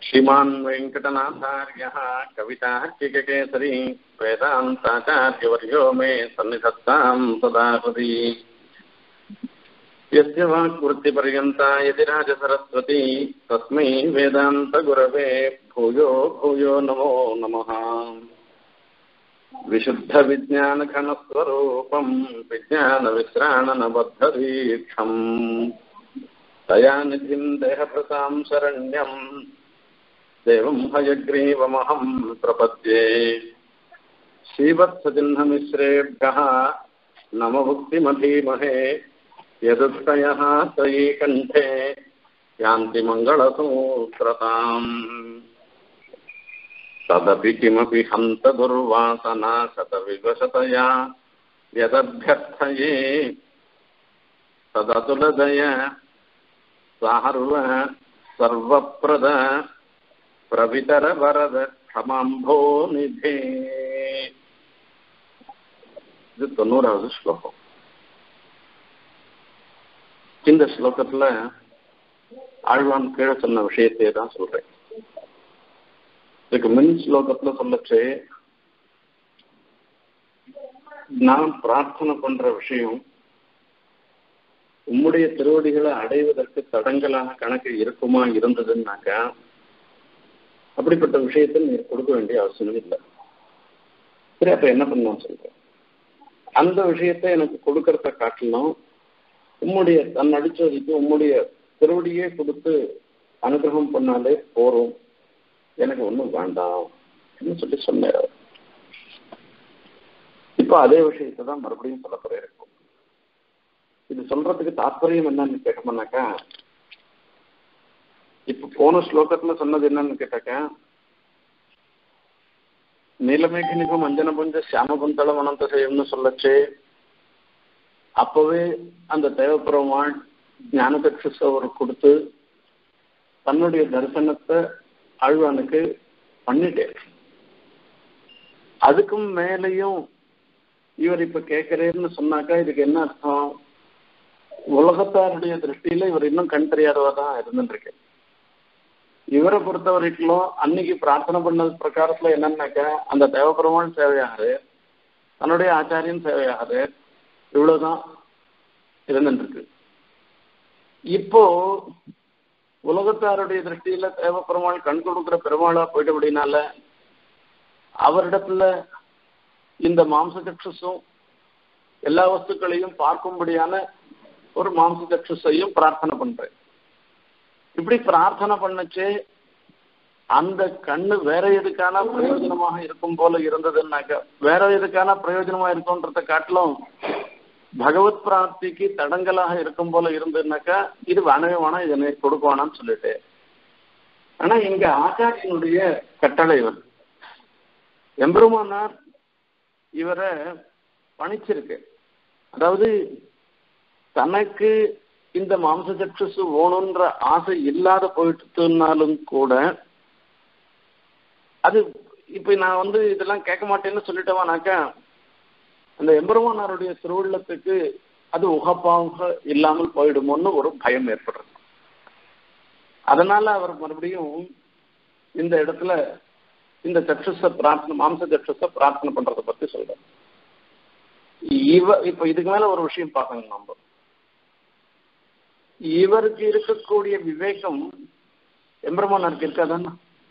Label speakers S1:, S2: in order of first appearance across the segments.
S1: श्रीमान् वेङ्कटनाथार्यः कवितार्किककेसरी वेदान्ताचार्यवर्यो मे सन्निधत्ताम् सदा हृदि यस्य वाक्वृत्तिपर्यन्ता यतिराजसरस्वती तस्मै वेदान्तगुरवे भूयो भूयो नमो नमः विशुद्धविज्ञानघनस्वरूपम् विज्ञानविश्राणनबद्धदीक्षम् दयानिधिम् देहभृताम् शरण्यम् देवम् हयग्रीवमहम् प्रपद्ये श्रीवत्सचिह्नमिश्रेभ्यः नमभुक्तिमधीमहे यदुक्तयः तयि कण्ठे यान्ति मङ्गलसूत्रताम् तदपि किमपि हन्त दुर्वासना शतविवशतया यदभ्यर्थये तदतुलदय सार्व सर्वप्रद प्रवितरवरद क्षमाम्भो निधे இது தொண்ணூறாவது ஸ்லோகம் இந்த ஸ்லோகத்துல ஆழ்வான் கீழே சொன்ன விஷயத்தையே தான் சொல்றேன் இதுக்கு மின் ஸ்லோகத்துல சொல்லச்சு நான் பிரார்த்தனை பண்ற விஷயம் உம்முடைய திருவடிகளை அடைவதற்கு தடங்கலான கணக்கு இருக்குமா இருந்ததுன்னாக்கா அப்படிப்பட்ட விஷயத்தை நீ கொடுக்க வேண்டிய அவசியம் இல்லை சரி அப்ப என்ன பண்ணலாம் சொல்றேன் அந்த விஷயத்தை எனக்கு கொடுக்கறத காட்டிலும் உம்முடைய தன் அடிச்சதுக்கு உம்முடைய திருவடியே கொடுத்து அனுகிரகம் பண்ணாலே போறோம் எனக்கு ஒன்றும் வேண்டாம் சொல்லி சொன்னார் இப்ப அதே விஷயத்தை தான் மறுபடியும் சொல்ல போறேன் இருக்கும் இது சொல்றதுக்கு தாற்பயம் என்னன்னு கேட்டோம்னாக்கா இப்ப போன ஸ்லோகத்துல சொன்னது என்னன்னு கேட்டாக்கா நீலமேகனிகம் அஞ்சன புஞ்ச சியாமபந்தளம் அனந்த செய்யம்னு சொல்லச்சு அப்பவே அந்த தேவபெருமாள் ஞானதக்ஷஸ் அவர் கொடுத்து தன்னுடைய தரிசனத்தை ஆழ்வானுக்கு பண்ணிட்டேன் அதுக்கும் மேலையும் இவர் இப்ப கேட்கிறேன்னு சொன்னாக்கா இதுக்கு என்ன அர்த்தம் உலகத்தாருடைய திருஷ்டியில இவர் இன்னும் கண் தெரியாதவா தான் இருந்துருக்கு இவரை பொறுத்த வரைக்கும் அன்னைக்கு பிரார்த்தனை பண்ணது பிரகாரத்துல என்னன்னாக்கா அந்த தேவபெருமான் சேவையாகுது தன்னுடைய ஆச்சாரியன் சேவையாகுது இவ்வளவுதான் இருந்துருக்கு இப்போ உலகத்தாருடைய திருஷ்டியில தேவப்பெருமாள் கண் கொடுக்குற பெருமாளா போயிட்டு அப்படின்னால அவரிடத்துல இந்த மாம்ச சக்ஷஸும் எல்லா வஸ்துக்களையும் பார்க்கும்படியான ஒரு மாம்ச சக்ஷஸையும் பிரார்த்தனை பண்றேன் இப்படி பிரார்த்தனை பண்ணச்சு அந்த கண்ணு வேற எதுக்கான பிரயோஜனமாக இருக்கும் போல இருந்ததுன்னாக்க வேற எதுக்கான பிரயோஜனமா இருக்கும்ன்றத காட்டிலும் பகவத் பிராப்திக்கு தடங்கலாக இருக்கும் போல இருந்ததுனாக்கா இது வேணவே வேணாம் இதை கொடுக்க வேணாம்னு சொல்லிட்டு ஆனா இங்க ஆச்சாரியனுடைய கட்டளை இவர் எம்பெருமானார் இவரை பணிச்சிருக்கு அதாவது தனக்கு இந்த மாம்ச சக்ஷஸ் வேணுன்ற ஆசை இல்லாத போயிட்டுனாலும் கூட அது இப்ப நான் வந்து இதெல்லாம் கேட்க மாட்டேன்னு சொல்லிட்டவானாக்கா அந்த எம்பெருமானாருடைய திருவுள்ளத்துக்கு அது உகப்பாக இல்லாமல் போயிடுமோன்னு ஒரு பயம் ஏற்படுறது அதனால அவர் மறுபடியும் இந்த இடத்துல இந்த சக்ஷஸ பிரார்த்தனை மாம்ச சக்ஷஸ பிரார்த்தனை பண்றதை பத்தி சொல்றேன் இவ இப்ப இதுக்கு மேல ஒரு விஷயம் பார்க்கணும் நம்ம இவருக்கு இருக்கக்கூடிய விவேகம் எம்பெருமானாருக்கு இருக்காதான்னா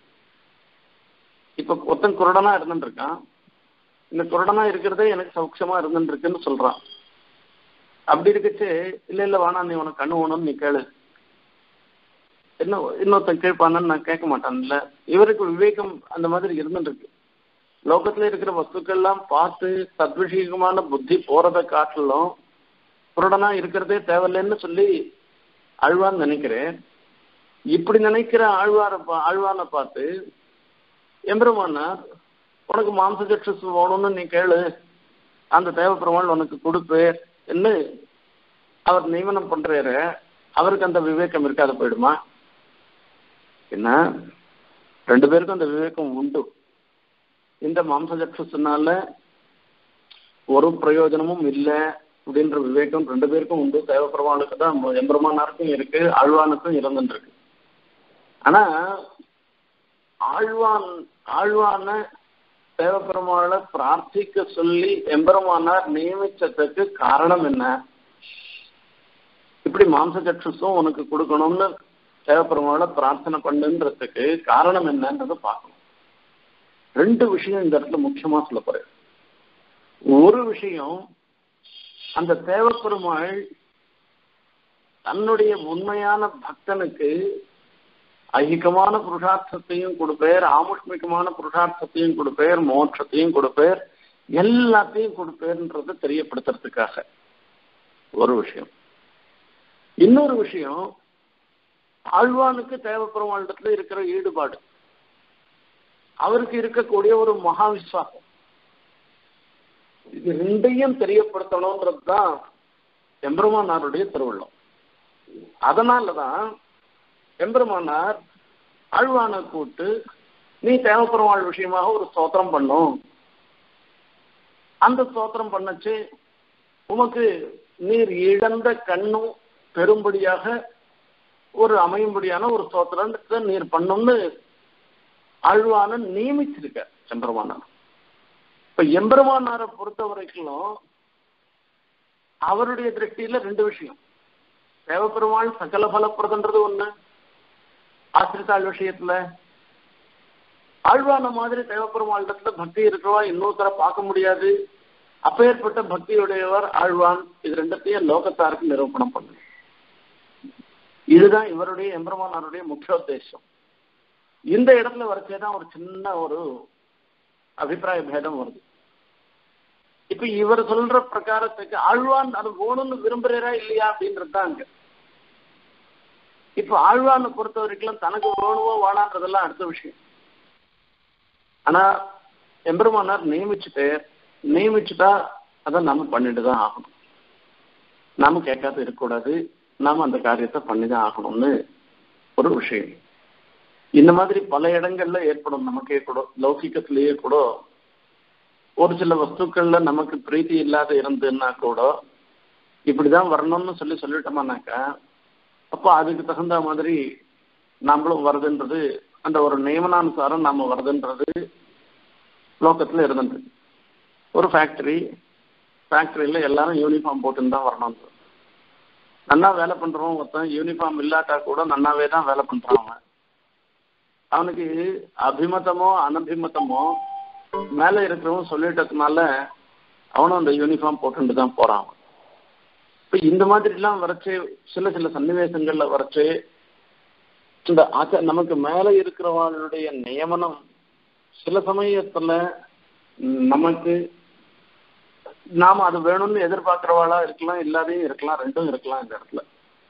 S1: இப்ப ஒருத்தன் குருடனா இருந்துட்டு இருக்கான் இந்த குருடனா இருக்கிறதே எனக்கு சௌக்கியமா இருந்துருக்குன்னு சொல்றான் அப்படி இருக்கச்சு இல்ல இல்ல வேணா நீ உனக்கு கண்ணு வேணும்னு நீ கேளு என்ன இன்னொருத்தன் கேட்பானன்னு நான் கேட்க மாட்டான்ல இவருக்கு விவேகம் அந்த மாதிரி இருந்துருக்கு லோகத்துல இருக்கிற வஸ்துக்கள்லாம் பார்த்து சத்விஷயமான புத்தி போறதை காட்டிலும் குருடனா இருக்கிறதே தேவையில்லைன்னு சொல்லி ஆழ்வான்னு நினைக்கிறேன் இப்படி நினைக்கிற ஆழ்வார ஆழ்வானை பார்த்து எம்பெருமானார் உனக்கு மாம்ச சக்ஷஸ் வேணும்னு நீ கேளு அந்த தேவப்பெருமாள் உனக்கு கொடுப்பேர் என்று அவர் நியமனம் பண்றாரு அவருக்கு அந்த விவேகம் இருக்காது போயிடுமா என்ன ரெண்டு பேருக்கும் அந்த விவேகம் உண்டு இந்த மாம்ச சக்ஷஸ்னால ஒரு பிரயோஜனமும் இல்லை அப்படின்ற விவேகம் ரெண்டு பேருக்கும் உண்டு தேவப்பெருமானுக்கு தான் எம்பெருமானாருக்கும் இருக்கு ஆழ்வானுக்கும் இருந்துருக்கு ஆனா ஆழ்வான் ஆழ்வான தேவப்பெருமாளை பிரார்த்திக்க சொல்லி எம்பெருமானார் நியமிச்சதுக்கு காரணம் என்ன இப்படி மாம்ச சக்ஷுஸும் உனக்கு கொடுக்கணும்னு தேவப்பெருமாளை பிரார்த்தனை பண்ணுன்றதுக்கு காரணம் என்னன்றதை பார்க்கணும் ரெண்டு விஷயம் இந்த இடத்துல முக்கியமா சொல்ல போறேன் ஒரு விஷயம் அந்த தேவப்பெருமாள் தன்னுடைய உண்மையான பக்தனுக்கு ஐகிகமான புருஷார்த்தத்தையும் கொடுப்பேர் ஆமுஷ்மிகமான புருஷார்த்தத்தையும் கொடுப்பேர் மோட்சத்தையும் கொடுப்பேர் எல்லாத்தையும் கொடுப்பேர்ன்றதை தெரியப்படுத்துறதுக்காக ஒரு விஷயம் இன்னொரு விஷயம் ஆழ்வானுக்கு தேவப்பெருமாளிடத்துல இருக்கிற ஈடுபாடு அவருக்கு இருக்கக்கூடிய ஒரு மகா விஸ்வாசம் இது ரெண்டையும் தெரியப்படுத்தணும்ன்றது தான் எம்பெருமானாருடைய திருவுள்ளம் அதனாலதான் எம்பெருமானார் ஆழ்வானை கூட்டு நீ தேவப்பெருமாள் விஷயமாக ஒரு ஸ்தோத்திரம் பண்ணும் அந்த ஸ்தோத்திரம் பண்ணச்சு உமக்கு நீர் இழந்த கண்ணும் பெரும்படியாக ஒரு அமையும்படியான ஒரு ஸ்தோத்திரத்தை நீர் பண்ணும்னு ஆழ்வான நியமிச்சிருக்க எம்பெருமானார் இப்ப எம்பெருமானாரை பொறுத்த வரைக்கும் அவருடைய திருஷ்டியில ரெண்டு விஷயம் தேவப்பெருமாள் சகல பலப்பிரதன்றது ஒண்ணு ஆசிரித்தாள் விஷயத்துல ஆழ்வான மாதிரி தேவப்பெருமாளிடத்துல பக்தி இருக்கிறவா இன்னொருத்தர பார்க்க முடியாது அப்பேற்பட்ட பக்தியுடையவர் ஆழ்வான் இது ரெண்டத்தையும் லோகத்தாருக்கு நிரூபணம் பண்ணு இதுதான் இவருடைய எம்பெருமானாருடைய முக்கிய உத்தேசம் இந்த இடத்துல வரைச்சேதான் ஒரு சின்ன ஒரு அபிப்பிராய பேதம் வருது இப்ப இவர் சொல்ற பிரகாரத்துக்கு ஆழ்வான் அது வேணும்னு விரும்புறா இல்லையா அப்படின்றது தான் அங்க இப்ப ஆழ்வானை பொறுத்த வரைக்கும் தனக்கு வேணுமோ வேணான்றதெல்லாம் அடுத்த விஷயம் ஆனா எம்பெருமானார் நியமிச்சுட்டு நியமிச்சுட்டா அதை நாம பண்ணிட்டு தான் ஆகணும் நாம கேட்காத இருக்கக்கூடாது நாம அந்த காரியத்தை பண்ணி தான் ஆகணும்னு ஒரு விஷயம் இந்த மாதிரி பல இடங்கள்ல ஏற்படும் நமக்கே கூட லௌகிக்கத்திலேயே கூட ஒரு சில வஸ்துக்கள்ல நமக்கு பிரீத்தி இல்லாத இருந்துன்னா கூட இப்படிதான் வரணும்னு சொல்லி சொல்லிட்டோமானாக்கா அப்போ அதுக்கு தகுந்த மாதிரி நம்மளும் வருதுன்றது அந்த ஒரு நியமனானுசாரம் நாம வருதுன்றது லோக்கத்துல இருந்தது ஒரு ஃபேக்டரி ஃபேக்டரியில எல்லாரும் யூனிஃபார்ம் போட்டுன்னு தான் வரணும் நன்னா வேலை பண்றவன் ஒருத்தன் யூனிஃபார்ம் இல்லாட்டா கூட நன்னாவே தான் வேலை பண்றான் அவன் அவனுக்கு அபிமதமோ அனபிமதமோ மேல இருக்கிறவன் சொல்லிட்டதுனால அவனும் அந்த யூனிஃபார்ம் போட்டுட்டு தான் போறான் இப்ப இந்த மாதிரி எல்லாம் வரைச்சு சில சில சன்னிவேசங்கள்ல வரைச்சு இந்த ஆச்ச நமக்கு மேல இருக்கிறவங்களுடைய நியமனம் சில சமயத்துல நமக்கு நாம அது வேணும்னு எதிர்பார்க்கிறவாளா இருக்கலாம் இல்லாதையும் இருக்கலாம் ரெண்டும் இருக்கலாம் இந்த இடத்துல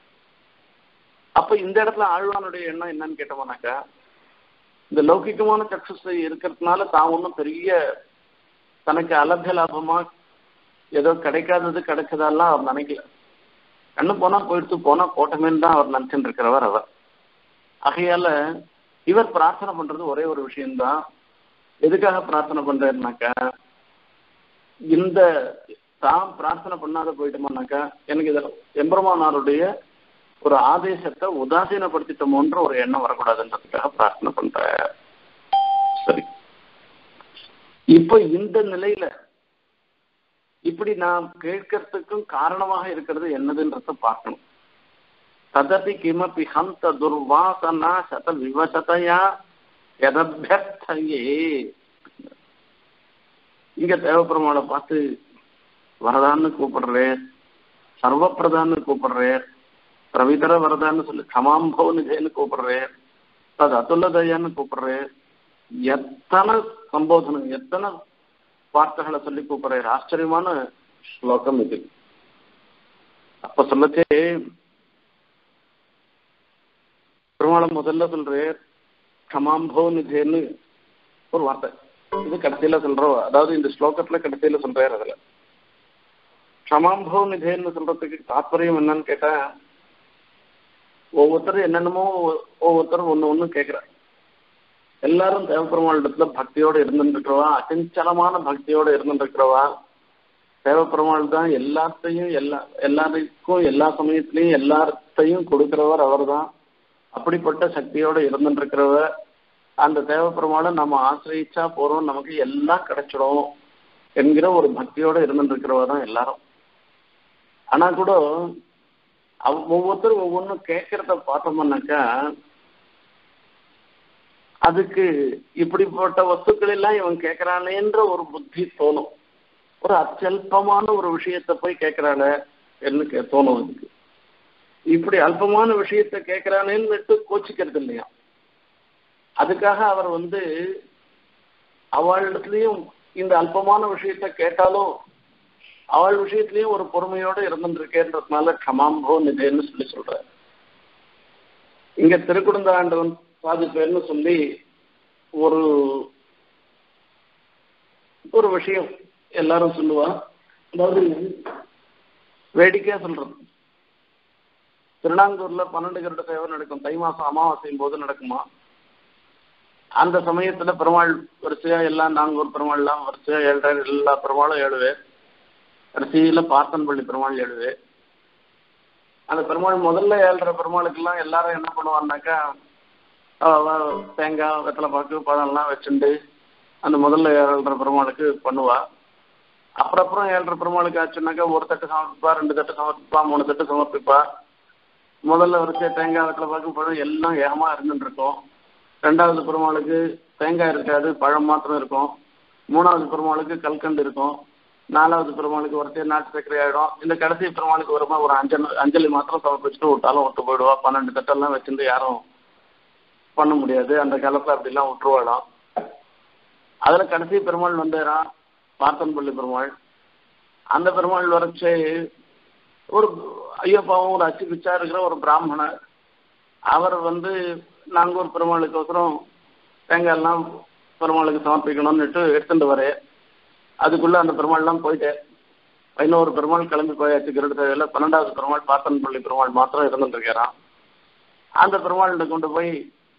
S1: அப்ப இந்த இடத்துல ஆழ்வானுடைய எண்ணம் என்னன்னு கேட்டோம்னாக்கா இந்த லௌகிகமான சக்சஸ் இருக்கிறதுனால தான் ஒன்றும் பெரிய தனக்கு அலபிய லாபமா ஏதோ கிடைக்காதது கிடைச்சதெல்லாம் அவர் நினைக்கல கண்ணு போனா போயிடுத்து போனா போட்டமேன்னு தான் அவர் நினைச்சுட்டு இருக்கிறவர் அவர் ஆகையால இவர் பிரார்த்தனை பண்றது ஒரே ஒரு விஷயம்தான் எதுக்காக பிரார்த்தனை பண்றாருனாக்கா இந்த தான் பிரார்த்தனை பண்ணாத போயிட்டோம்னாக்கா எனக்கு இதில் எம்பெருமானாருடைய ஒரு ஆதேசத்தை உதாசீனப்படுத்திட்டோமோன்ற ஒரு எண்ணம் வரக்கூடாதுன்றதுக்காக பிரார்த்தனை பண்ற சரி இப்ப இந்த நிலையில இப்படி நாம் கேட்கறதுக்கும் காரணமாக இருக்கிறது என்னதுன்றத பார்க்கணும் ததபி கிமபி ஹந்த துர்வாசனா சத விவசதையா எதபியர்த்தையே இங்க தேவப்பெருமாளை பார்த்து வரதான்னு கூப்பிடுறேன் சர்வப்பிரதான்னு கூப்பிடுறேன் பிரவிதர வரதான்னு சொல்லி கமாம்பவ நிதேன்னு கூப்பிடுறேன் அது அதுல்லதயான்னு கூப்பிடுறேன் எத்தனை சம்போதனம் எத்தனை வார்த்தைகளை சொல்லி கூப்பிடுறாரு ஆச்சரியமான ஸ்லோகம் இது அப்ப சொல்லச்சே பெருமாளை முதல்ல சொல்றேன் கமாம்போ நிதேன்னு ஒரு வார்த்தை இது கடைசியில சொல்றோம் அதாவது இந்த ஸ்லோகத்துல கடைசியில சொல்றாரு அதுல க்ஷமாம்போ நிதேன்னு சொல்றதுக்கு தாற்பயம் என்னன்னு கேட்டா ஒவ்வொருத்தரும் என்னென்னமோ ஒவ்வொருத்தரும் ஒண்ணு ஒண்ணு கேட்கிறார் எல்லாரும் தேவப்பெருமாளிடத்துல பக்தியோட இருந்துருக்கிறவா அச்சஞ்சலமான பக்தியோட இருந்துருக்கிறவா தேவப்பெருமாள் தான் எல்லாத்தையும் எல்லா எல்லாருக்கும் எல்லா சமயத்திலையும் எல்லாத்தையும் கொடுக்கிறவர் அவர் தான் அப்படிப்பட்ட சக்தியோட இருந்துருக்கிறவர் அந்த தேவப்பெருமாளை நம்ம ஆசிரியிச்சா போறோம் நமக்கு எல்லாம் கிடைச்சிடும் என்கிற ஒரு பக்தியோட இருந்துட்டு இருக்கிறவ தான் எல்லாரும் ஆனா கூட அவ ஒவ்வொருத்தரும் ஒவ்வொன்றும் கேட்கறத பார்த்தோம்னாக்கா அதுக்கு இப்படிப்பட்ட வஸ்துக்கள் எல்லாம் இவன் கேட்கறானேன்ற ஒரு புத்தி தோணும் ஒரு அச்சல்பமான ஒரு விஷயத்த போய் கேட்கறான என்ன கே- தோணும் அதுக்கு இப்படி அல்பமான விஷயத்த கேட்கறானேன்னு கோச்சிக்கிறது இல்லையா அதுக்காக அவர் வந்து அவளிடத்துலயும் இந்த அல்பமான விஷயத்த கேட்டாலும் அவள் விஷயத்திலயும் ஒரு பொறுமையோட இருந்துருக்கேன்றதுனால க்ஷமாம்போ நிதேன்னு சொல்லி சொல்ற இங்க திருக்குடுந்த ஆண்டவன் பாதி பேர்னு சொல்லி ஒரு ஒரு விஷயம் எல்லாரும் சொல்லுவா அதாவது வேடிக்கையா சொல்றது திருநாங்கூர்ல பன்னெண்டு கருட சேவை நடக்கும் தை மாசம் அமாவாசையும் போது நடக்குமா அந்த சமயத்துல பெருமாள் வரிசையா எல்லாம் நாங்கூர் பெருமாள்லாம் வரிசையா ஏழு எல்லா பெருமாளும் ஏழுவே கடைசியில பார்த்தன்பள்ளி பெருமாள் ஏழுவே அந்த பெருமாள் முதல்ல ஏழ்ற பெருமாளுக்கெல்லாம் எல்லாரும் என்ன பண்ணுவாங்கனாக்கா அவ- அவ தேங்காய் வெத்தலை பாக்கு பழம்லாம் வச்சுண்டு அந்த முதல்ல ஏழ்ற பெருமாளுக்கு பண்ணுவா அப்புறம் அப்புறம் ஏழ்ற பெருமாளுக்கு ஆச்சுன்னாக்கா ஒரு தட்டு சமர்ப்பிப்பா ரெண்டு தட்டு சமர்ப்பிப்பா மூணு தட்டு சமர்ப்பிப்பா முதல்ல வரிசை தேங்காய் வெத்தலை பாக்கு பழம் எல்லாம் ஏகமா இருந்துட்டு இருக்கும் ரெண்டாவது பெருமாளுக்கு தேங்காய் இருக்காது பழம் மாத்திரம் இருக்கும் மூணாவது பெருமாளுக்கு கல்கண்டு இருக்கும் நாலாவது பெருமாளுக்கு ஒருத்தே நாட்டு சர்க்கரை ஆயிடும் இந்த கடைசி பெருமாளுக்கு வருமா ஒரு அஞ்சல் அஞ்சலி மாத்திரம் சமர்ப்பிச்சுட்டு விட்டாலும் விட்டு போயிடுவா பன்னெண்டு தட்டெல்லாம் வச்சிருந்து யாரும் பண்ண முடியாது அந்த காலத்துல அப்படிலாம் விட்டுருவாளாம் அதுல கடைசி பெருமாள் வந்தேறான் பார்த்தன்பள்ளி பெருமாள் அந்த பெருமாள் வரைச்சு ஒரு ஐயப்பாவும் ஒரு அச்சு பிச்சா இருக்கிற ஒரு பிராமணர் அவர் வந்து நாங்கூர் பெருமாளுக்கோசரம் தேங்காய் எல்லாம் பெருமாளுக்கு சமர்ப்பிக்கணும்னுட்டு எடுத்துட்டு வரேன் அதுக்குள்ள அந்த பெருமாள்லாம் போயிட்டேன் பதினோரு பெருமாள் கிளம்பி போயாச்சு கிருட தேவையில்ல பன்னெண்டாவது பெருமாள் பார்த்தன்பள்ளி பெருமாள் மாத்திரம் இருந்துட்டு இருக்கிறான் அந்த பெருமாள்கிட்ட கொண்டு போய்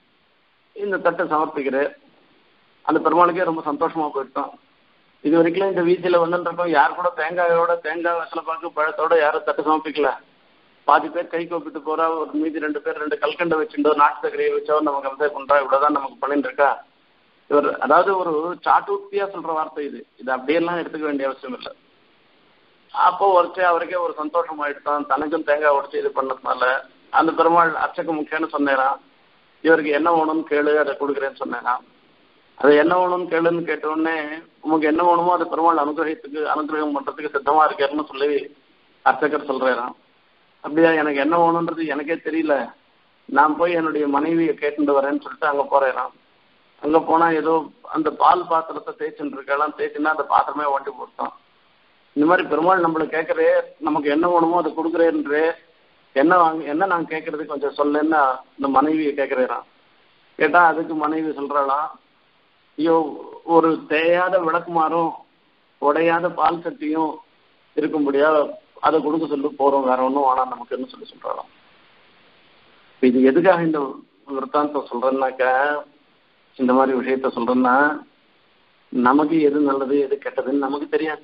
S1: இந்த தட்டை சமர்ப்பிக்கிறேன் அந்த பெருமாளுக்கே ரொம்ப சந்தோஷமா போயிட்டோம் இது வரைக்கும் இந்த வீதியில வந்துருக்கோம் யார் கூட தேங்காயோட தேங்காய் வெத்தலை பாக்கு பழத்தோட யாரும் தட்டு சமர்ப்பிக்கல பாதி பேர் கை கோப்பிட்டு போறா ஒரு மீதி ரெண்டு பேர் ரெண்டு கல்கண்டை வச்சுட்டோ நாட்டு சர்க்கரையை வச்சோ நமக்கு வந்து பண்றா இவ்வளவுதான் நமக்கு பண்ணிட்டு இருக்கா இவர் அதாவது ஒரு சாட்டுத்தியா சொல்ற வார்த்தை இது இது அப்படியெல்லாம் எடுத்துக்க வேண்டிய அவசியம் இல்லை அப்போ ஒருத்தே அவருக்கே ஒரு சந்தோஷம் ஆயிடுதான் தனக்கும் தேங்காய் உடைச்சு இது பண்ணதுனால அந்த பெருமாள் அர்ச்சக முக்கியன்னு சொன்னேரான் இவருக்கு என்ன வேணும்னு கேளு அதை கொடுக்குறேன்னு சொன்னேரான் அது என்ன வேணும்னு கேளுன்னு கேட்ட உடனே உமக்கு என்ன வேணுமோ அது பெருமாள் அனுகிரகத்துக்கு அனுகிரகம் பண்றதுக்கு சித்தமா இருக்காருன்னு சொல்லி அர்ச்சகர் சொல்றாராம் அப்படியா எனக்கு என்ன வேணும்ன்றது எனக்கே தெரியல நான் போய் என்னுடைய மனைவியை கேட்டுட்டு வரேன்னு சொல்லிட்டு அங்க போறேன் அங்க போனா ஏதோ அந்த பால் பாத்திரத்தை தேய்ச்சுட்டு இருக்கலாம் தேய்ச்சுன்னா அந்த பாத்திரமே ஓட்டி போட்டான் இந்த மாதிரி பெருமாள் நம்மள கேட்கறே நமக்கு என்ன வேணுமோ அதை கொடுக்குறேன்றே என்ன வாங்க என்ன நான் கேட்கறது கொஞ்சம் சொல்லுன்னா இந்த மனைவியை கேட்கிறேன் கேட்டா அதுக்கு மனைவி சொல்றாளாம் ஐயோ ஒரு தேயாத விளக்குமாறும் உடையாத பால் சட்டியும் இருக்கும்படியா அதை கொடுக்க சொல்லி போறோம் வேற ஒன்றும் வேணாம் நமக்குன்னு சொல்லி சொல்றாளாம் இப்ப இது எதுக்காக இந்த விற்த்தாந்தம் சொல்றேன்னாக்கா இந்த மாதிரி விஷயத்த சொல்றேன்னா நமக்கு எது நல்லது எது கெட்டதுன்னு நமக்கு தெரியாது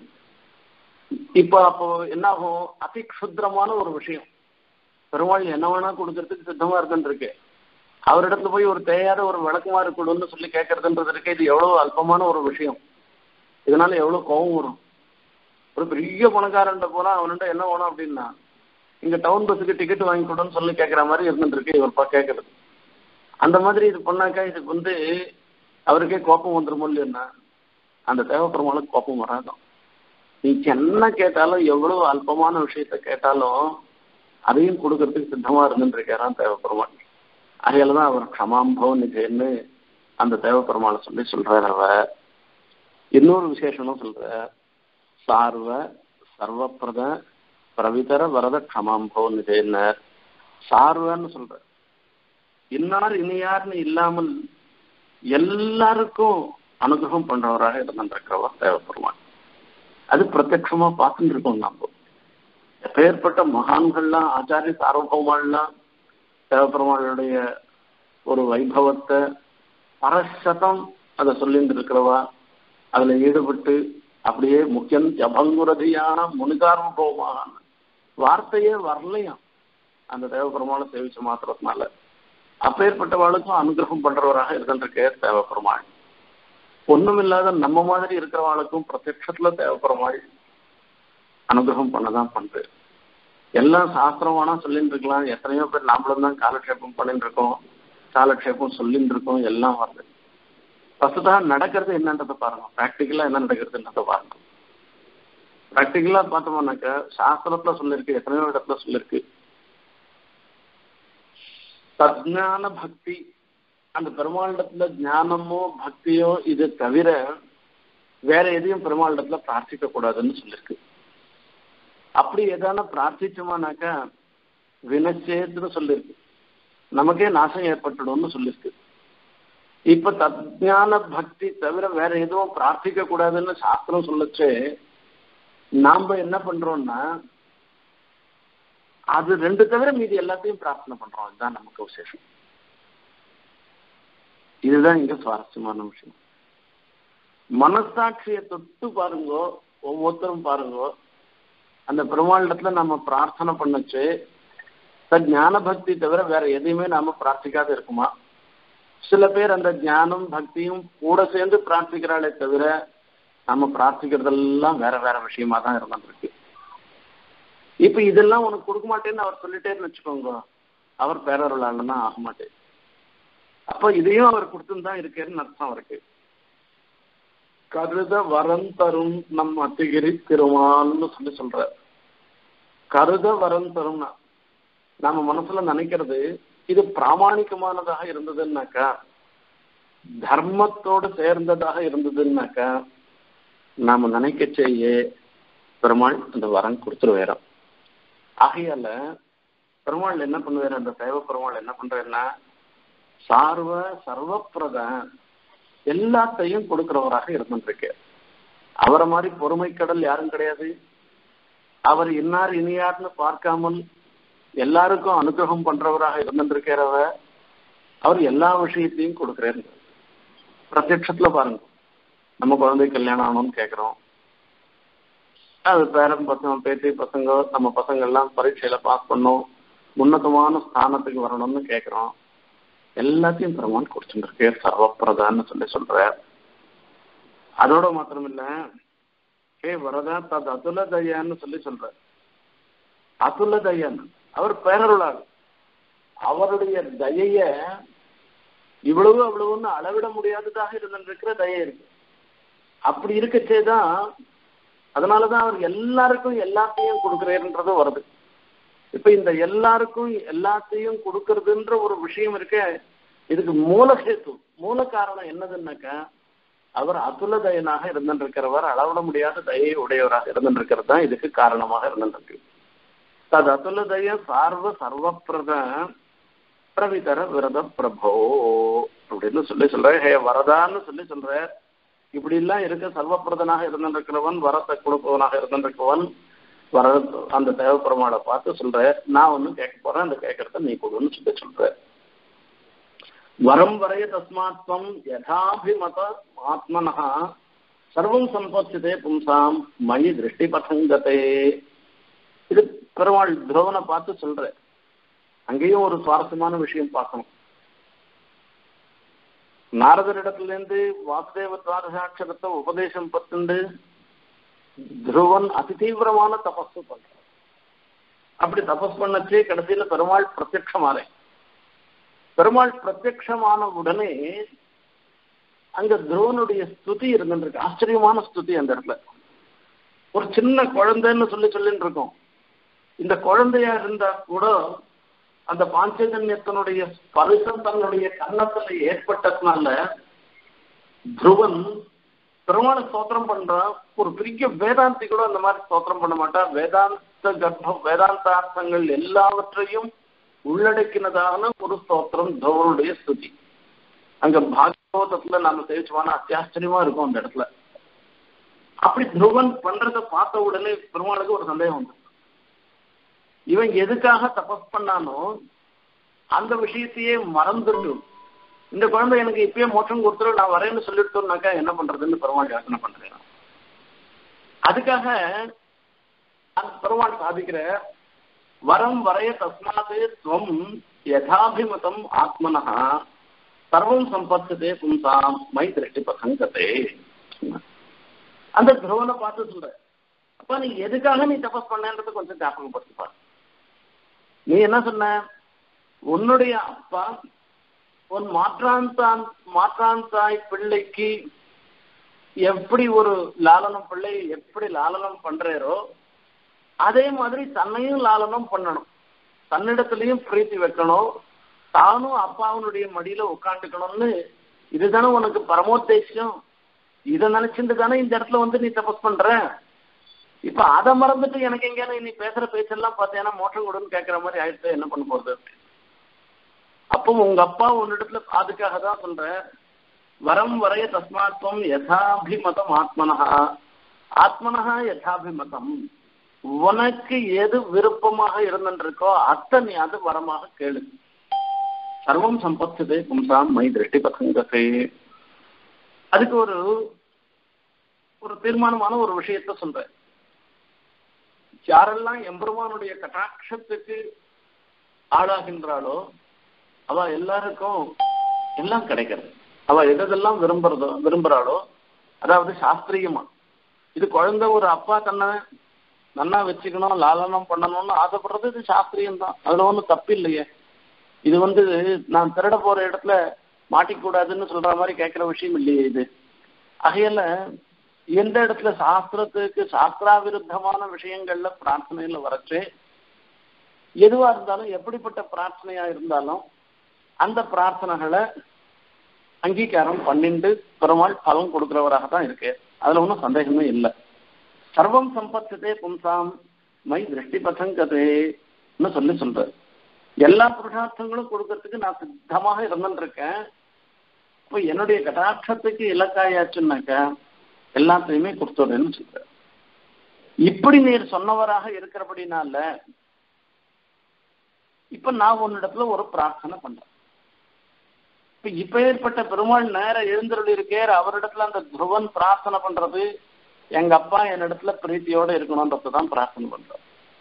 S1: இப்ப அப்போ என்ன ஆகும் அதிக்ஷுத்திரமான ஒரு விஷயம் பெருமாள் என்ன வேணா கொடுக்கறதுக்கு சித்தமா இருக்குன்னு இருக்கு அவரிடத்துல போய் ஒரு தேயாத ஒரு விளக்குமாறு கொடுன்னு சொல்லி கேட்கறதுன்றது இருக்கு இது எவ்வளவு அல்பமான ஒரு விஷயம் இதனால எவ்வளவு கோபம் வரும் ஒரு பெரிய பணக்காரன்ட்ட போனா அவன்கிட்ட என்ன வேணும் அப்படின்னா இங்க டவுன் பஸ்ஸுக்கு டிக்கெட் வாங்கி கொடுன்னு சொல்லி கேட்கற மாதிரி இருந்துட்டு இருக்கு இவர்ப்பா கேட்கறது அந்த மாதிரி இது பண்ணாக்கா இதுக்கு வந்து அவருக்கே கோபம் வந்துருமோ இல்லையா அந்த தேவைப்படுறவங்களுக்கு கோபம் வராதான் நீ என்ன கேட்டாலும் எவ்வளவு அல்பமான விஷயத்த கேட்டாலும் அதையும் கொடுக்கறதுக்கு சித்தமா இருந்துட்டு இருக்காராம் தேவைப்படுறவன் அதையில தான் அவர் க்ஷமாம்பவ நிதின்னு அந்த தேவைப்பெருமாளை சொல்லி சொல்றாரு அவ இன்னொரு விசேஷனும் சொல்ற சார்வ சர்வப்பிரத பிரவிதர வரத க்ஷமாம்பவ நிதின்னர் சார்வன்னு சொல்ற இன்னார் இனியார்னு இல்லாமல் எல்லாருக்கும் அனுகிரகம் பண்றவராக இருந்திருக்கிறவர் தேவைப்படுவான் அது பிரத்யட்சமா பார்த்துட்டு இருக்கோம் நாம எப்பேற்பட்ட மகான்கள்லாம் ஆச்சாரிய சார்வபௌமாள்லாம் தேவப்பெருமாளுடைய ஒரு வைபவத்தை பரசதம் அதை சொல்லிட்டு இருக்கிறவா அதுல ஈடுபட்டு அப்படியே முக்கியம் ஜபங்குரதியான முனிகார்வபௌமான வார்த்தையே வரலையாம் அந்த தேவபெருமாளை சேவிச்ச மாத்திரத்தினால அப்பேற்பட்டவாளுக்கும் அனுகிரகம் பண்றவராக இருந்திருக்கே தேவைப்படுமாள் ஒண்ணுமில்லாத நம்ம மாதிரி இருக்கிறவாளுக்கும் பிரத்யட்சத்துல தேவைப்படுமாள் அனுகிரகம் பண்ணதான் பண்றது எல்லாம் சாஸ்திரமானா சொல்லிட்டு இருக்கலாம் எத்தனையோ பேர் நாமளும் தான் காலக்ஷேபம் பண்ணிட்டு இருக்கோம் காலக்ஷேபம் சொல்லிட்டு இருக்கோம் எல்லாம் வருது ஃபர்ஸ்டா நடக்கிறது என்னன்றதை பாருங்க ப்ராக்டிக்கலா என்ன நடக்கிறதுன்றதை பாருங்க ப்ராக்டிக்கலா பார்த்தோம்னாக்க சாஸ்திரத்துல சொல்லிருக்கு எத்தனையோ இடத்துல சொல்லிருக்கு சஜான பக்தி அந்த பெருமாளிடத்துல ஞானமோ பக்தியோ இது தவிர வேற எதையும் பெருமாளிடத்துல பிரார்த்திக்க கூடாதுன்னு சொல்லிருக்கு அப்படி எதான பிரார்த்திச்சோமானாக்கா வினச்சேத்துன்னு சொல்லிருக்கு நமக்கே நாசம் ஏற்பட்டுடும்னு சொல்லிருக்கு இப்ப தஜான பக்தி தவிர வேற எதுவும் பிரார்த்திக்க கூடாதுன்னு சாஸ்திரம் சொல்லுச்சு நாம என்ன பண்றோம்னா அது ரெண்டு தவிர மீதி எல்லாத்தையும் பிரார்த்தனை பண்றோம் இதுதான் நமக்கு விசேஷம் இதுதான் இங்க சுவாரஸ்யமான விஷயம் மனசாட்சியை தொட்டு பாருங்கோ ஒவ்வொருத்தரும் பாருங்கோ அந்த பெருமாளிடத்துல நம்ம பிரார்த்தனை பண்ணச்சு ஞான பக்தி தவிர வேற எதையுமே நாம பிரார்த்திக்காத இருக்குமா சில பேர் அந்த ஞானம் பக்தியும் கூட சேர்ந்து பிரார்த்திக்கிறாளே தவிர நம்ம பிரார்த்திக்கிறதெல்லாம் வேற வேற விஷயமா தான் இருந்துருக்கு இப்ப இதெல்லாம் உனக்கு கொடுக்க மாட்டேன்னு அவர் சொல்லிட்டேன்னு வச்சுக்கோங்க அவர் பேரருளாளன் தான் ஆக மாட்டேன் அப்ப இதையும் அவர் கொடுத்துன்னு தான் இருக்கேன்னு அர்த்தம் அவருக்கு கருத வரம் தரும் நம் அத்திகிரி திருமான்னு சொல்லி சொல்ற கருத வரம் தரும்னா நம்ம மனசுல நினைக்கிறது இது பிராமணிகமானதாக இருந்ததுன்னாக்கா தர்மத்தோடு சேர்ந்ததாக இருந்ததுன்னாக்கா நாம நினைக்க செய்ய பெருமாள் அந்த வரம் கொடுத்துருவேறாம் ஆகையால பெருமாள் என்ன பண்ணுவார் அந்த தேவ பெருமாள் என்ன பண்றாருன்னா சார்வ சர்வப்பிரத எல்லாத்தையும் கொடுக்கிறவராக இருந்துருக்கு அவரை மாதிரி பொறுமை கடல் யாரும் கிடையாது அவர் இன்னார் இனியார்னு பார்க்காமல் எல்லாருக்கும் அனுகிரகம் பண்றவராக இருந்துருக்கிறவ அவர் எல்லா விஷயத்தையும் கொடுக்கிறாரு பிரத்யட்சத்துல பாருங்க நம்ம குழந்தை கல்யாணம் ஆகணும்னு கேட்கிறோம் அது பேரன் பசங்க பேத்தி பசங்க நம்ம பசங்க எல்லாம் பரீட்சையில பாஸ் பண்ணோம் உன்னதமான ஸ்தானத்துக்கு வரணும்னு கேட்கிறோம் எல்லாத்தையும் பெருமான் கொடுத்துருக்கு சர்வப்பிரதான்னு சொல்லி சொல்ற அதோட மாத்திரம் இல்ல ஹே வரதா தது அதுல தயான்னு சொல்லி சொல்ற அதுல தயான் அவர் பேரருளார் அவருடைய தயைய இவ்வளவு அவ்வளவுன்னு அளவிட முடியாததாக இருந்திருக்கிற தயை இருக்கு அப்படி இருக்கச்சே தான் அதனாலதான் அவர் எல்லாருக்கும் எல்லாத்தையும் கொடுக்கிறேன்றது வருது இப்ப இந்த எல்லாருக்கும் எல்லாத்தையும் கொடுக்கறதுன்ற ஒரு விஷயம் இருக்க இதுக்கு மூலஹேத்து மூல காரணம் என்னதுன்னாக்கா அவர் அதுல தயனாக இருந்திருக்கிறவர் அளவிட முடியாத தயை உடையவராக இருந்திருக்கிறது தான் இதுக்கு காரணமாக இருந்திருக்கு தது அதுல தய சார்வ சர்வப்பிரத பிரவிதர விரத பிரபோ அப்படின்னு சொல்லி சொல்ற ஹே வரதான்னு சொல்லி சொல்ற இப்படி எல்லாம் இருக்க சர்வப்பிரதனாக இருந்திருக்கிறவன் வரத்தை கொடுப்பவனாக இருந்திருக்கவன் வர அந்த தேவப்பெருமாளை பார்த்து சொல்ற நான் ஒன்னும் கேட்க போறேன் அந்த கேட்கறத நீ கொடுன்னு சொல்லி சொல்ற வரம் வரைய தஸ்மாத்வம் யதாபிமத ஆத்மனஹா சர்வம் சம்பத்யதே பும்சாம் மயி திருஷ்டி பசங்கதே இது பெருமாள் துரோவனை பார்த்து சொல்ற அங்கேயும் ஒரு சுவாரஸ்யமான விஷயம் பார்க்கணும் நாரதரிடத்திலிருந்து வாசுதேவ துவாரசாட்சரத்தை உபதேசம் பத்துண்டு துருவன் அதி தீவிரமான தபஸ் பண்ற அப்படி தபஸ் பண்ணச்சே கடைசியில பெருமாள் பிரத்யமாறேன் பெருமாள் பிரத்யமான உடனே அங்க துருவனுடைய ஸ்துதி இருந்துருக்கு ஆச்சரியமான ஸ்துதி அந்த இடத்துல ஒரு சின்ன குழந்தைன்னு சொல்லி சொல்லிட்டு இருக்கோம் இந்த குழந்தையா இருந்தா கூட அந்த பாஞ்சஜன்யத்தினுடைய ஸ்பரிசம் தன்னுடைய கன்னத்துல ஏற்பட்டதுனால துருவன் பெருமான ஸ்தோத்திரம் பண்றான் ஒரு பெரிய வேதாந்தி கூட அந்த மாதிரி ஸ்தோத்திரம் பண்ண மாட்டான் வேதாந்த கர்ப்பம் வேதாந்தார்த்தங்கள் எல்லாவற்றையும் உள்ளடக்கினதான ஒரு ஸ்தோத்திரம் துருவனுடைய ஸ்துதி அங்க பாகவதத்துல நாம சேவிச்சோம்னா அத்தியாச்சரியமா இருக்கும் அந்த இடத்துல அப்படி துருவன் பண்றத பார்த்த உடனே பெருமாளுக்கு ஒரு சந்தேகம் வந்து இவன் எதுக்காக தபஸ் பண்ணானோ அந்த விஷயத்தையே மறந்துட்டு இந்த குழந்தை எனக்கு இப்பயே மோட்சம் கொடுத்துரு நான் வரேன்னு சொல்லிட்டோம்னாக்கா என்ன பண்றதுன்னு பெருமாள் யோசனை பண்றேன் அதுக்காக அந்த பெருமாள் சாதிக்கிற வரம் வரைய தஸ்மாது துவம் யதாபிமதம் ஆத்மனஹா சர்வம் சம்பத்ததே பும்சாம் மை திருஷ்டி பசங்கதே அந்த துருவனை பார்த்து சொல்ற அப்ப நீ எதுக்காக நீ தபஸ் பண்ணன்றது கொஞ்சம் ஞாபகப்படுத்திப்பா நீ என்ன சொன்ன உன்னுடைய அப்பா உன் மாற்றாந்தான் மாற்றாந்தாய் பிள்ளைக்கு எப்படி ஒரு லாலனம் பிள்ளை எப்படி லாலனம் பண்றாரோ அதே மாதிரி தன்னையும் லாலனம் பண்ணணும் தன்னிடத்துலயும் பிரீத்தி வைக்கணும் தானும் அப்பாவனுடைய மடியில உட்காந்துக்கணும்னு இதுதானே உனக்கு பரமோத்தேசியம் இதை நினைச்சிட்டு தானே இந்த இடத்துல வந்து நீ தபஸ் பண்ற இப்ப அதை மறந்துட்டு எனக்கு எங்கேயானு நீ பேசுற பேச்செல்லாம் பார்த்தேன்னா மோட்டம் கொடுன்னு கேட்கற மாதிரி ஆயிடுச்சு என்ன பண்ண போறது அப்போ உங்க அப்பா உன்னிடத்துல அதுக்காக தான் சொல்ற வரம் வரைய தஸ்மாத்வம் யதாபிமதம் ஆத்மனஹா ஆத்மனஹா யதாபிமதம் உனக்கு எது விருப்பமாக இருந்துருக்கோ அத்தை நீ அது வரமாக கேளு சர்வம் சம்பத்ததே பும்சாம் மை திருஷ்டி பசங்கதே அதுக்கு ஒரு ஒரு தீர்மானமான ஒரு விஷயத்த சொல்றேன் யாரெல்லாம் எம்பெருமானுடைய கட்டாட்சத்துக்கு ஆளாகின்றாளோ அவ எல்லாருக்கும் எல்லாம் கிடைக்கிறது அவ எதெல்லாம் விரும்புறதோ விரும்புறாளோ அதாவது சாஸ்திரியமா இது குழந்தை ஒரு அப்பா தன்னை நன்னா வச்சுக்கணும் லாலனம் பண்ணணும்னு ஆசைப்படுறது இது சாஸ்திரியம் தான் அதுல ஒன்றும் தப்பு இல்லையே இது வந்து நான் திருட போற இடத்துல மாட்டிக்கூடாதுன்னு சொல்ற மாதிரி கேட்கிற விஷயம் இல்லையே இது ஆகையால எந்த இடத்துல சாஸ்திரத்துக்கு சாஸ்திராவிருத்தமான விஷயங்கள்ல பிரார்த்தனையில வரச்சு எதுவா இருந்தாலும் எப்படிப்பட்ட பிரார்த்தனையா இருந்தாலும் அந்த பிரார்த்தனைகளை அங்கீகாரம் பண்ணிண்டு பெருமாள் பலன் கொடுக்கிறவராக தான் இருக்கு அதுல ஒன்றும் சந்தேகமே இல்லை சர்வம் சம்பத்ததே பும்சாம் மை திருஷ்டி பசங்கதேன்னு சொல்லி சொல்ற எல்லா புருஷார்த்தங்களும் கொடுக்கறதுக்கு நான் சித்தமாக இருந்துருக்கேன் இப்போ என்னுடைய கட்டாட்சத்துக்கு இலக்காயாச்சுன்னாக்கா எல்லாத்தையுமே கொடுத்துடுறேன்னு சொல்ற இப்படி நீர் சொன்னவராக இருக்கிறபடினால இப்ப நான் உன்னிடத்துல ஒரு பிரார்த்தனை பண்றேன் இப்ப இப்ப ஏற்பட்ட பெருமாள் நேர எழுந்தருள் இருக்கேர் அவரிடத்துல அந்த துருவன் பிரார்த்தனை பண்றது எங்க அப்பா என்னிடத்துல பிரீத்தியோட இருக்கணும்ன்றது தான் பிரார்த்தனை பண்றான்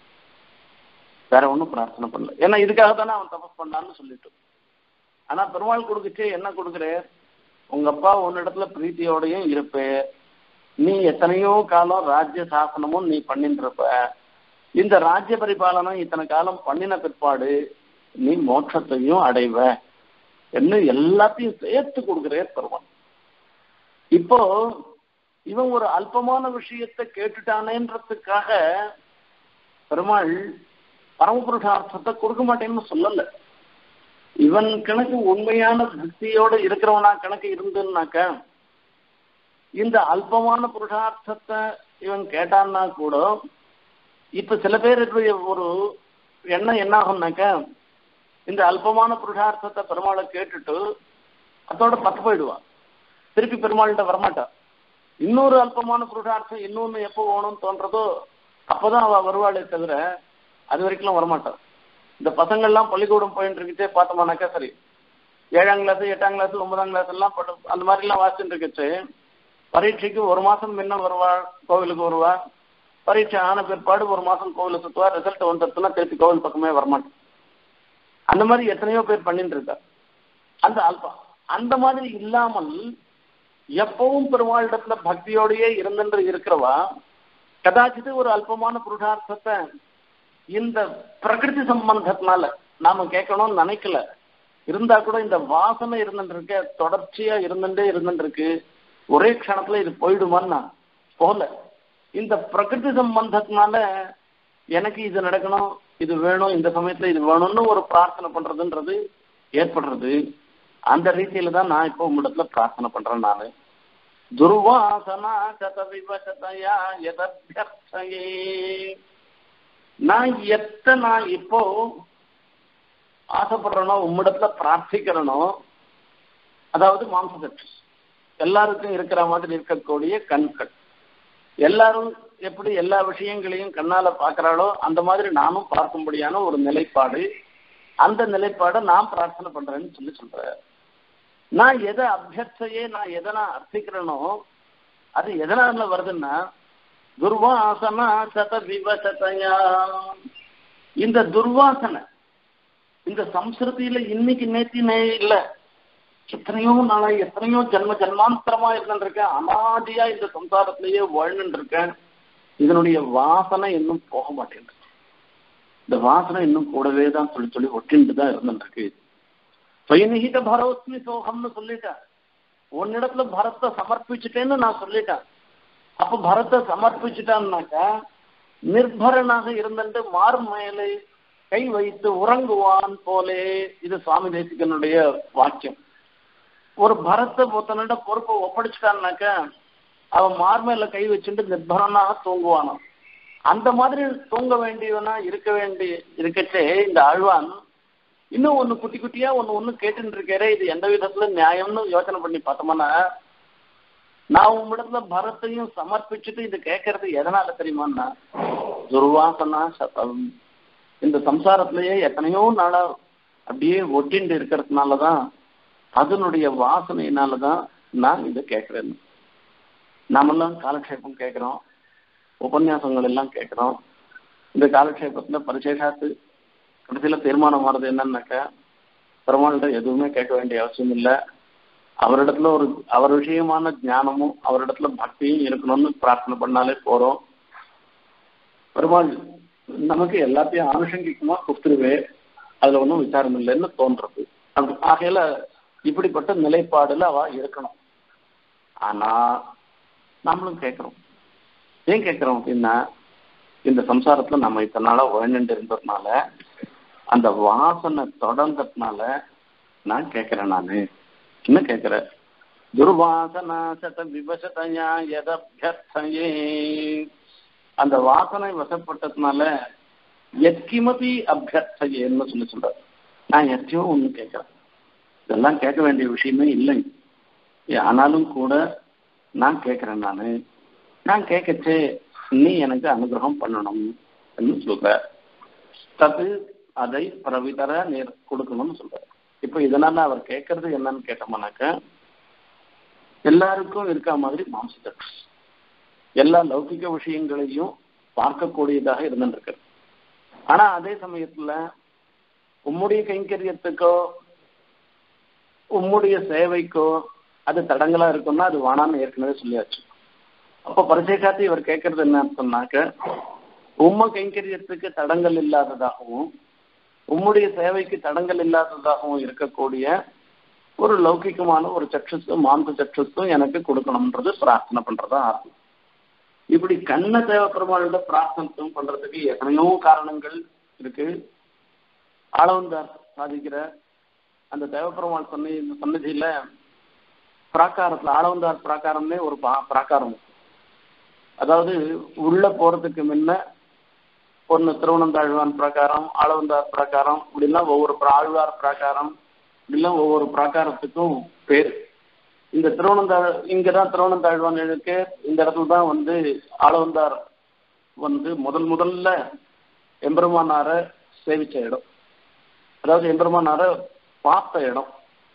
S1: வேற ஒன்றும் பிரார்த்தனை பண்ணல ஏன்னா இதுக்காக தானே அவன் தபஸ் பண்ணான்னு சொல்லிட்டு ஆனா பெருமாள் கொடுக்குச்சு என்ன கொடுக்குற உங்க அப்பா உன்னிடத்துல பிரீத்தியோடையும் இருப்பே நீ எத்தனையோ காலம் ராஜ்ய சாசனமும் நீ பண்ணிட்டு இருப்ப இந்த ராஜ்ய பரிபாலனம் இத்தனை காலம் பண்ணின பிற்பாடு நீ மோட்சத்தையும் அடைவ என்ன எல்லாத்தையும் சேர்த்து கொடுக்குறே பெருமாள் இப்போ இவன் ஒரு அல்பமான விஷயத்தை கேட்டுட்டானேன்றதுக்காக பெருமாள் பரமபுருஷார்த்தத்தை கொடுக்க மாட்டேன்னு சொல்லல இவன் கணக்கு உண்மையான பக்தியோட இருக்கிறவனா கணக்கு இருந்துன்னாக்க இந்த அல்பமான புருஷார்த்தத்தை இவன் கேட்டான்னா கூட இப்ப சில பேருக்கு ஒரு எண்ணம் என்ன ஆகும்னாக்க இந்த அல்பமான புருஷார்த்தத்தை பெருமாளை கேட்டுட்டு அதோட பத்து போயிடுவான் திருப்பி பெருமாள்கிட்ட வரமாட்டான் இன்னொரு அல்பமான புருஷார்த்தம் இன்னொன்னு எப்போ வேணும்னு தோன்றதோ அப்பதான் அவ வருவாளே தவிர அது வரைக்கும் வரமாட்டான் இந்த பசங்கள்லாம் பள்ளிக்கூடம் போயிட்டு இருக்குச்சே பார்த்தோம்னாக்கா சரி ஏழாம் கிளாஸ் எட்டாம் கிளாஸ் ஒன்பதாம் கிளாஸ் எல்லாம் அந்த மாதிரி எல்லாம் வாசிச்சுட்டு இருக்குச்சு பரீட்சைக்கு ஒரு மாசம் முன்ன வருவா கோவிலுக்கு வருவா பரீட்சை ஆன பிற்பாடு ஒரு மாசம் கோவில சுத்துவா ரிசல்ட் வந்துடுச்சுன்னா திருப்பி கோவில் பக்கமே வரமாட்டேன் அந்த மாதிரி எத்தனையோ பேர் பண்ணிட்டு இருக்கா அந்த அல்பா அந்த மாதிரி இல்லாமல் எப்பவும் பெருமாளிடத்துல பக்தியோடயே இருந்துட்டு இருக்கிறவா கதாச்சித்து ஒரு அல்பமான புருஷார்த்தத்தை இந்த பிரகிருதி சம்பந்தத்தினால நாம கேட்கணும்னு நினைக்கல இருந்தா கூட இந்த வாசனை இருந்துட்டு இருக்க தொடர்ச்சியா இருந்துட்டே இருந்துட்டு இருக்கு ஒரே க்ஷணத்துல இது போயிடுமான்னா போல இந்த பிரகிருதி சம்பந்தத்தினால எனக்கு இது நடக்கணும் இது வேணும் இந்த சமயத்துல இது வேணும்னு ஒரு பிரார்த்தனை பண்றதுன்றது ஏற்படுறது அந்த ரீதியில தான் நான் இப்போ உங்களிடத்துல பிரார்த்தனை பண்றேன் நானு துர்வாசனா கத விவசதையா எதர்த்தயே நான் எத்த நான் இப்போ ஆசைப்படுறேனோ உம்மிடத்துல பிரார்த்திக்கிறனோ அதாவது மாம்சகட்சி எல்லாருக்கும் இருக்கிற மாதிரி இருக்கக்கூடிய கண்கள் எல்லாரும் எப்படி எல்லா விஷயங்களையும் கண்ணால பாக்குறாளோ அந்த மாதிரி நானும் பார்க்கும்படியான ஒரு நிலைப்பாடு அந்த நிலைப்பாடை நான் பிரார்த்தனை பண்றேன்னு சொல்லி சொல்றேன் நான் எதை அபியர்த்தையே நான் எதை நான் அர்த்திக்கிறேனோ அது எதனால வருதுன்னா துர்வாசனா சத விவசதையா இந்த துர்வாசனை இந்த சம்ஸ்கிருதியில இன்னைக்கு நேத்தினே இல்ல எத்தனையோ நாளா எத்தனையோ ஜென்ம ஜென்மாந்தரமா இருந்துருக்கேன் அனாதியா இந்த சம்சாரத்திலேயே வாழ்ந்துட்டு இருக்கேன் இதனுடைய வாசனை இன்னும் போக மாட்டேங்குது இந்த வாசனை இன்னும் கூடவே தான் சொல்லி சொல்லி ஒட்டிட்டு தான் இருந்துட்டு இருக்கு சுயநிகித பரவஸ்மி சோகம்னு சொல்லிட்டேன் உன்னிடத்துல பரத்தை சமர்ப்பிச்சுட்டேன்னு நான் சொல்லிட்டேன் அப்ப பரத்தை சமர்ப்பிச்சுட்டான்னாக்கா நிர்பரனாக இருந்துட்டு மார் மேலே கை வைத்து உறங்குவான் போலே இது சுவாமி தேசிகனுடைய வாக்கியம் ஒரு பரத்தை ஒருத்தனிட பொறுப்பை ஒப்படைச்சிட்டான்னாக்க அவன் மார் மேல கை வச்சுட்டு நிர்பரனாக தூங்குவானான் அந்த மாதிரி தூங்க வேண்டியவனா இருக்க வேண்டி இருக்கச்சே இந்த ஆழ்வான் இன்னும் ஒண்ணு குட்டி குட்டியா ஒண்ணு ஒண்ணு கேட்டுட்டு இருக்கேரே இது எந்த விதத்துல நியாயம்னு யோசனை பண்ணி பார்த்தோம்னா நான் உம்மிடத்துல பரத்தையும் சமர்ப்பிச்சுட்டு இது கேட்கறது எதனால தெரியுமான்னா துர்வாசனா சதம் இந்த சம்சாரத்திலேயே எத்தனையோ நாளா அப்படியே ஒட்டிண்டு இருக்கிறதுனாலதான் அதனுடைய வாசனையினாலதான் நான் இதை கேட்கிறேன் நாமெல்லாம் காலக்ஷேபம் கேட்கிறோம் உபன்யாசங்கள் எல்லாம் கேட்கிறோம் இந்த காலக்ஷேபத்துல பரிசேஷாத்து கடைசியில தீர்மானம் வர்றது என்னன்னாக்கா பெருமாள்கிட்ட எதுவுமே கேட்க வேண்டிய அவசியம் இல்லை அவரிடத்துல ஒரு அவர் விஷயமான ஞானமும் அவரிடத்துல பக்தியும் இருக்கணும்னு பிரார்த்தனை பண்ணாலே போறோம் பெருமாள் நமக்கு எல்லாத்தையும் ஆனுஷங்கிக்குமா கொடுத்துருவே அதுல ஒன்றும் விசாரம் இல்லைன்னு தோன்றது அப்படி ஆகையில இப்படிப்பட்ட நிலைப்பாடுல அவ இருக்கணும் ஆனா நம்மளும் கேட்கிறோம் ஏன் கேட்கிறோம் அப்படின்னா இந்த சம்சாரத்துல நம்ம இத்தனை நாளா உழந்துட்டு இருந்ததுனால அந்த வாசனை தொடர்ந்ததுனால நான் கேட்கிறேன் நானு என்ன கேட்கிற துர்வாசனா சத விவசதையா எதபியர்த்தையே அந்த வாசனை வசப்பட்டதுனால எத்கிமபி அபியர்த்தையேன்னு சொல்லி சொல்றாரு நான் எத்தையும் ஒண்ணு கேட்கிறேன் இதெல்லாம் கேட்க வேண்டிய விஷயமே இல்லை ஆனாலும் கூட நான் கேட்கிறேன் நானு நான் கேட்கச்சே நீ எனக்கு அனுகிரகம் பண்ணணும் சொல்ற தது அதை பிரவிதர நீர் கொடுக்கணும்னு சொல்ற இப்ப இதனால அவர் கேட்கறது என்னன்னு கேட்டோம்னாக்க எல்லாருக்கும் இருக்க மாதிரி மாம்சத்தட்டு எல்லா லௌகிக விஷயங்களையும் பார்க்கக்கூடியதாக இருந்துருக்கு ஆனா அதே சமயத்துல உம்முடைய கைங்கரியத்துக்கோ உம்முடைய சேவைக்கோ அது தடங்களா இருக்கும்னா அது வானான்னு ஏற்கனவே சொல்லியாச்சு அப்ப பரிசை இவர் கேட்கறது என்ன சொன்னாக்க உம்ம கைங்கரியத்துக்கு தடங்கள் இல்லாததாகவும் உம்முடைய சேவைக்கு தடங்கள் இல்லாததாகவும் இருக்கக்கூடிய ஒரு லௌகிகமான ஒரு சக்ஷஸும் மாம்ச சக்ஷஸும் எனக்கு கொடுக்கணும்ன்றது பிரார்த்தனை பண்றதா ஆகும் இப்படி கண்ண தேவ பெருமாளோட பிரார்த்தனை பண்றதுக்கு எத்தனையோ காரணங்கள் இருக்கு ஆளவந்தார் சாதிக்கிற அந்த தேவப்பெருமாள் சொன்ன இந்த சன்னதியில பிராக்காரத்துல ஆளவந்தார் பிராக்காரம்னே ஒரு பிராக்காரம் அதாவது உள்ள போறதுக்கு முன்ன ஒன்னு திருவனந்தாழ்வான் பிரகாரம் ஆளவந்தார் பிரகாரம் இப்படிலாம் ஒவ்வொரு ஆழ்வார் பிரகாரம் இப்படிலாம் ஒவ்வொரு பிரகாரத்துக்கும் பேர் இந்த திருவனந்தாழ் இங்கதான் திருவனந்தாழ்வான் இருக்கு இந்த இடத்துல தான் வந்து ஆளவந்தார் வந்து முதல் முதல்ல எம்பெருமானார சேவிச்ச இடம் அதாவது எம்பெருமானார பார்த்த இடம்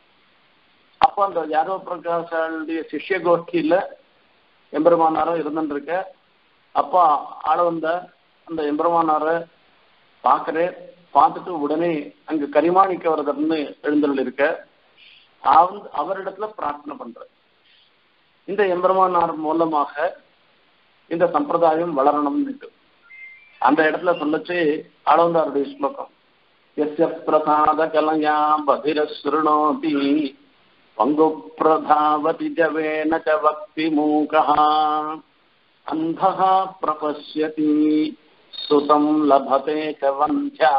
S1: அப்போ அந்த யாதவ பிரகாஷாளுடைய சிஷ்ய கோஷ்டியில எம்பெருமானாரும் இருந்துருக்க அப்பா ஆள வந்த அந்த எம்பெருமானார பார்க்கிறேன் பார்த்துட்டு உடனே அங்கு கரிமாணிக்க வரதர்னு எழுந்தருள் இருக்க அவரிடத்துல பிரார்த்தனை பண்ற இந்த எம்பெருமானார் மூலமாக இந்த சம்பிரதாயம் வளரணும்னு அந்த இடத்துல சொல்லச்சு ஆளவந்தாருடைய ஸ்லோகம் எஸ்ய பிரசாத கலையா பதிர சுருணோதி பங்குப்பிரதாவதி ஜவேன ச வக்தி மூகः अन्धः प्रपश्यति सुतं लभते च वन्ध्या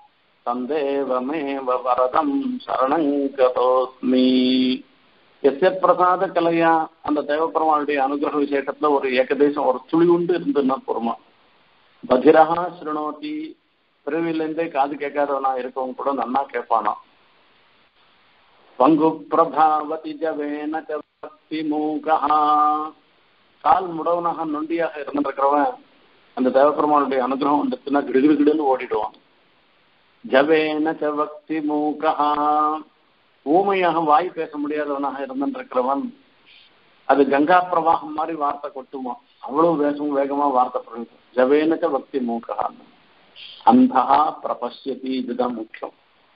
S1: तन्देवमेव वरदं शरणं गतोऽस्मि எஸ்ய பிரசாத கலையா அந்த தேவப்பெருமாளுடைய அனுகிரக விசேஷத்துல ஒரு ஏகதேசம் ஒரு துளி உண்டு இருந்துன்னா பொறுமா பதிரகா சிறுநோட்டி பிறவிலேருந்தே காது கேட்காதவனா இருக்கவங்க கூட நன்னா கேட்பானா பங்கு பிரபாவதி ஜவேன பக்தி மூகா கால் முடவனாக நொண்டியாக இருந்திருக்கிறவன் அந்த தேவப்பெருமானுடைய அனுகிரகம் வந்துச்சுன்னா கிடுகிடுகிடுன்னு ஓடிடுவான் ஜவேன பக்தி மூகா ஊமையாக வாய் பேச முடியாதவனாக இருந்திருக்கிறவன் அது கங்கா பிரவாகம் மாதிரி வார்த்தை கொட்டுமா அவ்வளவு வேகம் வேகமா வார்த்தை பிரயோகம் ஜவேனச்ச பக்தி மூகா அந்தா பிரபஷ்யதி இதுதான் முக்கியம்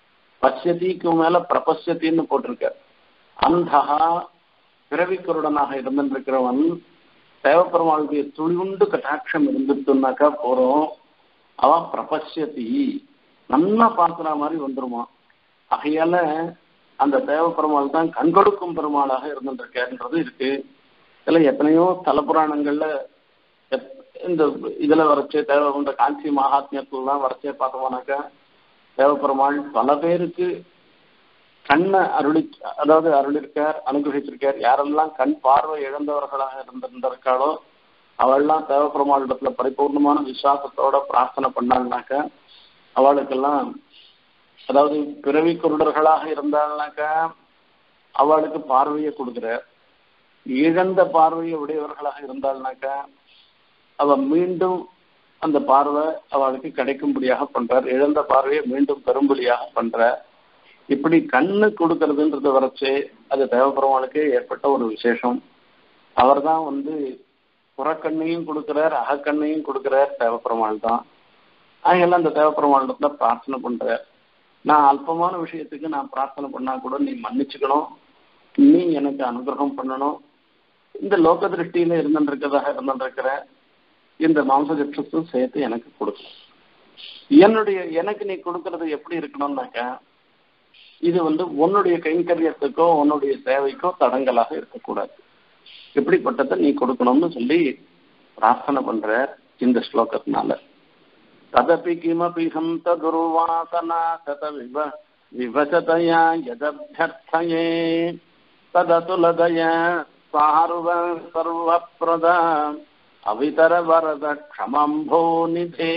S1: பசியதிக்கு மேல பிரபசியத்தின்னு போட்டிருக்க அந்தகா பிறவிக்குருடனாக இருந்திருக்கிறவன் தேவப்பெருமாளுடைய துளிவுண்டு கட்டாட்சம் இருந்துட்டுனாக்கா போறோம் அவன் பிரபசியத்தி நல்லா பார்க்கிற மாதிரி வந்துருமா ஆகையால அந்த தேவப்பெருமாள் தான் கண் கொடுக்கும் பெருமாளாக இருந்துருக்காருன்றது இருக்கு இதுல எத்தனையோ தலப்புராணங்கள்ல இந்த இதுல வரைச்சே தேவ இந்த காஞ்சி மகாத்மியத்துலாம் வரைச்சே பார்த்தோம்னாக்கா தேவப்பெருமாள் பல பேருக்கு கண்ணை அருளி அதாவது அருளிருக்கார் அனுகிரகிச்சிருக்கார் யாரெல்லாம் கண் பார்வை இழந்தவர்களாக இருந்திருக்காளோ அவள்லாம் தேவப்பெருமாள் இடத்துல பரிபூர்ணமான விசுவாசத்தோட பிரார்த்தனை பண்ணாள்னாக்கா அவளுக்கெல்லாம் அதாவது பிறவி குருடர்களாக இருந்தாள்னாக்கா அவளுக்கு பார்வையை கொடுக்குறார் இழந்த பார்வையை உடையவர்களாக இருந்தாள்னாக்கா அவ மீண்டும் அந்த பார்வை அவளுக்கு கிடைக்கும்படியாக பண்றார் இழந்த பார்வையை மீண்டும் பெரும்படியாக பண்றார் இப்படி கண்ணு கொடுக்கறதுன்றது வரைச்சு அது தேவபெருமானுக்கு ஏற்பட்ட ஒரு விசேஷம் அவர் தான் வந்து புறக்கண்ணையும் கொடுக்கிறார் அகக்கண்ணையும் கொடுக்கிறார் தேவப்பெருமாள் தான் அதனால அந்த தேவப்பெருமாளிடத்துல பிரார்த்தனை பண்றார் நான் அல்பமான விஷயத்துக்கு நான் பிரார்த்தனை பண்ணா கூட நீ மன்னிச்சுக்கணும் நீ எனக்கு அனுகிரகம் பண்ணணும் இந்த லோக திருஷ்டியில இருந்துருக்கிறதாக இருந்துருக்கிற இந்த மாம்ச ஜட்சத்தும் சேர்த்து எனக்கு கொடுக்கணும் என்னுடைய எனக்கு நீ கொடுக்கறது எப்படி இருக்கணும்னாக்கா இது வந்து உன்னுடைய கைங்கரியத்துக்கோ உன்னுடைய சேவைக்கோ தடங்கலாக இருக்கக்கூடாது எப்படிப்பட்டதை நீ கொடுக்கணும்னு சொல்லி பிரார்த்தனை பண்ற இந்த ஸ்லோகத்தினால ததபி கிமபி ஹந்த துர்வாசனா சத விவ விவசதயா யதபியர்த்தயே தததுலதய சார்வ சர்வப்பிரத அவிதர வரத க்ஷமம்போ நிதே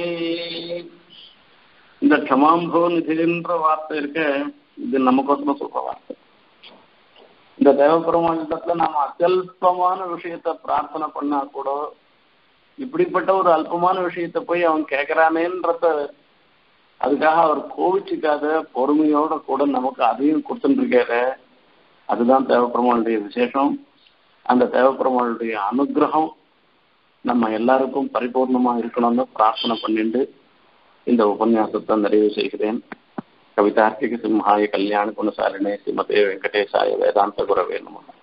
S1: இந்த க்ஷமாம்போ நிதின்ற வார்த்தை இருக்க இது நமக்கோசரம் சொல்ற வார்த்தை இந்த தேவபெருமானிடத்துல நாம அத்தியல்பமான விஷயத்த பிரார்த்தனை பண்ணா கூட இப்படிப்பட்ட ஒரு அல்பமான விஷயத்த போய் அவன் கேட்கறானேன்றத அதுக்காக அவர் கோவிச்சுக்காத பொறுமையோட கூட நமக்கு அதையும் கொடுத்துருக்காரு அதுதான் தேவப்பெருமாளுடைய விசேஷம் அந்த தேவப்பெருமாளுடைய அனுகிரகம் நம்ம எல்லாருக்கும் பரிபூர்ணமா இருக்கணும்னு பிரார்த்தனை பண்ணிட்டு இந்த உபன்யாசத்தை நிறைவு செய்கிறேன் கவிதார்த்திக சிம்ஹாய கல்யாண குணசாலினே ஸ்ரீமதே வெங்கடேசாய வேதாந்த குரவே நம